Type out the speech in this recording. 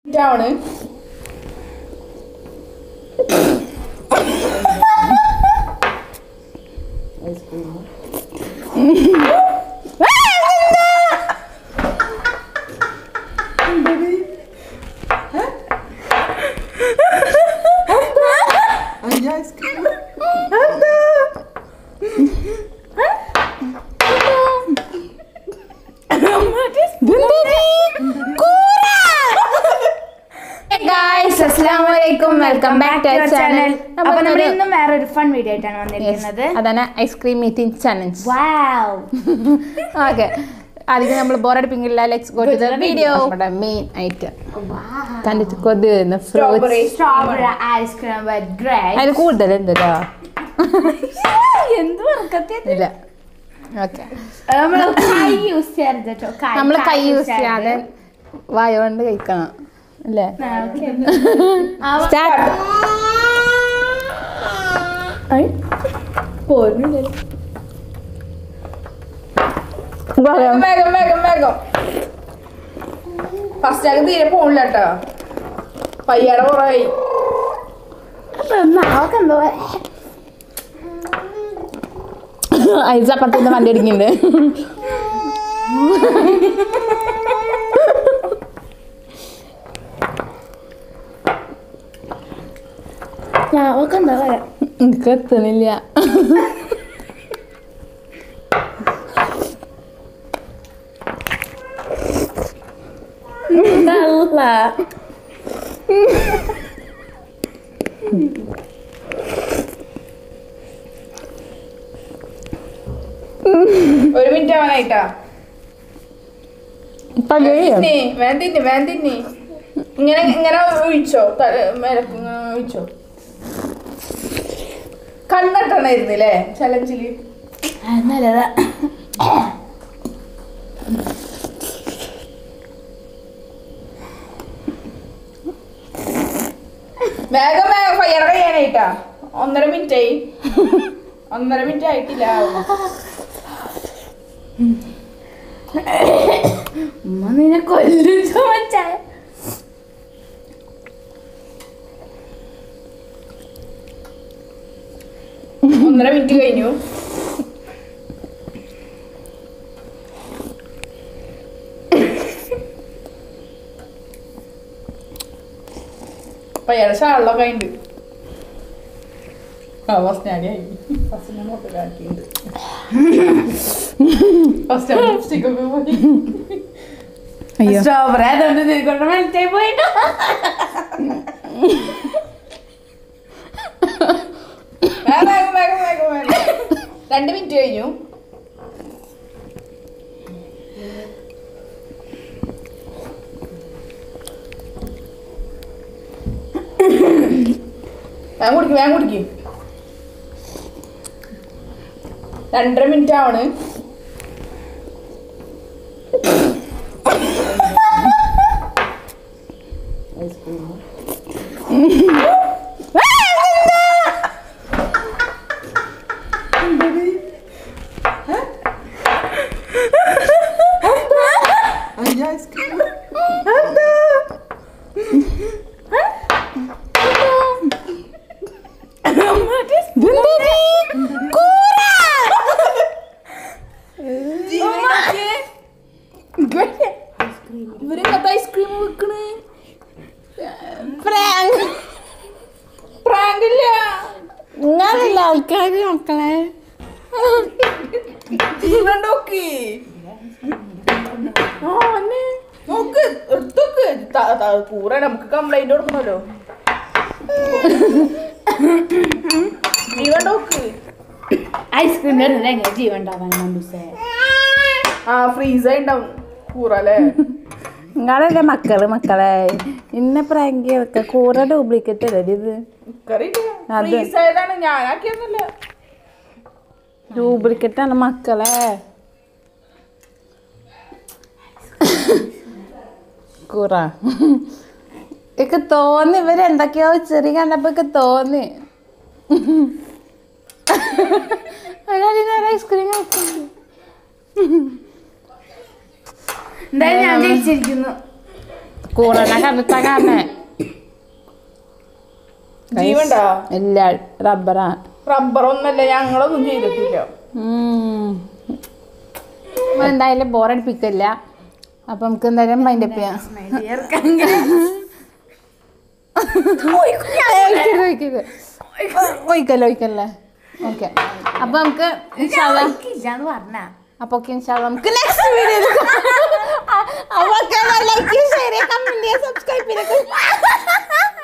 ആണ് ഗായ്സ് അസ്സലാമു അലൈക്കും welcome back to our channel അപ്പൊ നമ്മൾ ഇന്നും വേറെ ഒരു ഫൺ വീഡിയോ ആയിട്ടാണ് വന്നിരിക്കുന്നത് അതാണ് ice cream meeting challenge wow okay അതിന് നമ്മൾ ബോറടിപ്പിക്കില്ല let's go to the video നമ്മുടെ മെയിൻ ഐറ്റം കണ്ടിട്ട് കൊതുന്ന fruits strawberry ice cream with grape അതിന് കൂടുതലുണ്ട് കേട്ടോ എന്ത് വർക്കത്തെ ഇല്ല ഓക്കെ നമ്മൾ കൈ യൂസ് ചെയ്യരുത് കേട്ടോ നമ്മൾ കൈ യൂസ് ചെയ്യാതെ വായ കൊണ്ട് കഴിക്കണം അല്ലേ സ്റ്റാർട്ട് വേഗം വേഗം വേഗം വേഗം ഫസ്റ്റ് ആക്ക് തീരെ പോണില്ല കേട്ടോ പയ്യാടെ പുറമായി നാവെന്തോ ഐസ് അപ്പുറത്തുനിന്ന് വണ്ടി അടിക്കുന്നുണ്ട് നാവെന്തോ പറയാം എനിക്ക് എത്തണില്ല ഒരു മിനിറ്റ് ആവാനായിട്ടാ പകയോ തിന്നി വേൻ തിന്നി വേൻ തിന്നി ഇങ്ങനെ ഇങ്ങനെ ഒഴിച്ചോ മേലക്ക് ഇങ്ങനെ ഒഴിച്ചോ കണ്ണട്ടണായിരുന്നില്ലേ ചലഞ്ചില് നല്ലതാ വേഗം വേഗം ഫയർ കഴിയാനായിട്ടാ ഒന്നര മിനിറ്റ് ആയി ഒന്നര മിനിറ്റ് ആയിട്ടില്ല ഉമ്മ നിന്നെ കൊല്ലും ചോദിച്ചാ ഒന്നര മിനിറ്റ് കഴിഞ്ഞു പയ്യാടെ ഷാളിലൊക്കെ ഉണ്ട് ആ ഫസ്റ്റ് ഞാനായി ഫസ്റ്റ് ഞാൻ മൊത്തം കാട്ടിയിട്ടുണ്ട് ഫസ്റ്റ് ലിപ്സ്റ്റിക് ഒക്കെ പോയി അയ്യോ സ്ട്രോബെറി അതുകൊണ്ട് നിനക്കൊണ്ട് മനസ്സിലായി പോയിട്ടോ വേഗം വേഗം വേഗം വേഗം വേഗം രണ്ട് മിനിറ്റ് കഴിഞ്ഞു വേഗം കുടിക്കും വേഗം കുടിക്കും രണ്ടര മിനിറ്റ് ആണ് ഇവരെങ്ങനത്തെ ഐസ്ക്രീം വെക്കണ് പ്രാങ്ക് പ്രാങ്ക് ഇല്ല നിങ്ങളല്ല ആൾക്കാർ മക്കളെ ജീവൻ നോക്ക് ആ, അന്നെ. നോക്ക് എടുത്തോക്ക് ത- ത- പൂര നമുക്ക് കംപ്ലൈന്റ് കൊടുക്കണല്ലോ ജീവൻ നോക്ക് ഐസ്ക്രീം എങ്ങനെ ജീവൻ ഉണ്ടാവാൻ മണ്ടൂസേ ആ ഫ്രീസ് ഉണ്ടാവും കൂറ അല്ലേ നിങ്ങളല്ലേ മക്കള് മക്കളെ ഇന്നെ പ്രാങ്ക് വെക്ക കൂറ ഡ്യൂപ്ലിക്കേറ്റ് അല്ലേ ഇത് അത്. ഫ്രീസ് ആയതാണ് ഞാനാക്കിയൊന്നുമില്ല ഡ്യൂപ്ലിക്കേറ്റ് ആണ് മക്കളെ കൂറ എനിക്ക് തോന്നി ഇവരെന്തൊക്കെയോ ചെറിയ കണ്ടപ്പോ എനിക്ക് തോന്നി ഐസ്ക്രീം എന്തായാലും ഞാൻ ജയിച്ചിരിക്കുന്നു കൂറണ കറുത്ത കാരണം ജീവണ്ടോ ഇല്ല റബ്ബറാ റബ്ബർ ഒന്നല്ല ഞങ്ങളൊന്നും ചെയ്തിട്ടില്ല ഉം. അപ്പൊ എന്തായാലും ബോറടിപ്പിക്കില്ല അപ്പൊ നമുക്ക് എന്തായാലും മൈൻഡ് അപ്പ് ചെയ്യാം ഒഴിക്കരുത്, ഒഴിക്കരുത്. ഒഴിക്കല്ലേ ഒഴിക്കല്ലേ ഓക്കെ അപ്പൊ നമുക്ക് ഇൻഷാല്ലാ ഇല്ലാന്ന് പറഞ്ഞ അപ്പൊ ഓക്കെ ഇൻഷാല്ലാ നമുക്ക് നെക്സ്റ്റ് വീഡിയോയിൽ അപ്പൊ ലൈക്ക് ഷെയർ കമന്റ് സബ്സ്ക്രൈബ് ചെയ്തേക്കും